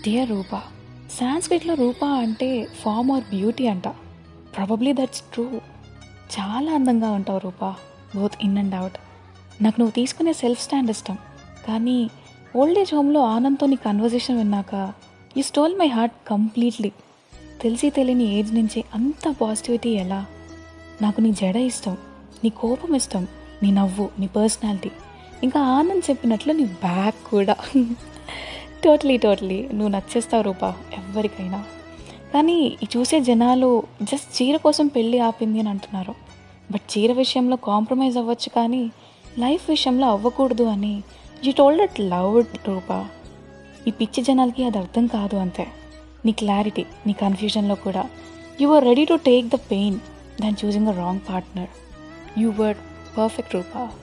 dear రూపా సాంస్క్రిట్లో రూపా అంటే form or beauty అంట ప్రాబబ్లీ దట్స్ ట్రూ చాలా అందంగా ఉంటావు Roopa both in and out నాకు నువ్వు తీసుకునే సెల్ఫ్ స్టాండ్ ఇష్టం కానీ ఓల్డ్ ఏజ్ హోమ్లో ఆనంద్తో నీ కన్వర్జేషన్ విన్నాక you stole my heart completely తెలిసి తెలియని ఏజ్ నుంచే అంత పాజిటివిటీ ఎలా నాకు నీ జడ ఇష్టం నీ కోపం ఇష్టం నీ నవ్వు నీ పర్సనాలిటీ ఇంకా ఆనంద్ చెప్పినట్లు నీ బ్యాగ్ కూడా టోటలీ టోటలీ నువ్వు నచ్చేస్తావు రూపా ఎవరికైనా కానీ ఈ చూసే జనాలు జస్ట్ చీర కోసం పెళ్ళి ఆపింది అని అంటున్నారు బట్ చీర విషయంలో కాంప్రమైజ్ అవ్వచ్చు కానీ లైఫ్ విషయంలో అవ్వకూడదు అని you told it love it Roopa ఈ పిచ్చి జనాలకి అది అర్థం కాదు అంతే నీ క్లారిటీ నీ కన్ఫ్యూజన్లో కూడా you are ready to take the pain than choosing a wrong partner you were perfect Roopa